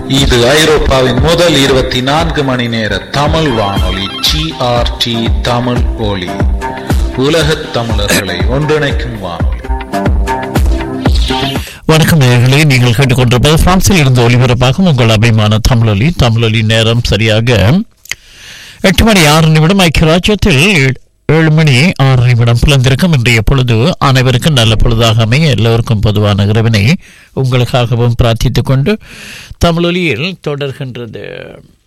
இது ஐரோப்பாவின் முதல் இருபத்தி நான்கு மணி நேர தமிழ் வானொலி ஜிஆர்டி தமிழ் ஒலி உலகத் தமிழர்களை ஒன்றிணைக்கும் வானொலி வணக்கம் நேயர்களே நீங்கள் கேட்டுக்கொண்டிருப்பது பிரான்சில் இருந்து ஒலிபரப்பாகும் உங்கள் அபிமான தமிழொலி தமிழொலி நேரம் சரியாக எட்டு மணி ஆறு நிமிடம் ஐக்கிய ராஜ்யத்தில் ஏழு மணி ஆறு நிமிடம் பிளந்திருக்கும் இன்றைய பொழுது அனைவருக்கும் நல்ல பொழுதாக அமைய எல்லோருக்கும் பொதுவான இறைவனை உங்களுக்காகவும் பிரார்த்தித்துக் கொண்டு தமிழொலியில் தொடர்கின்றது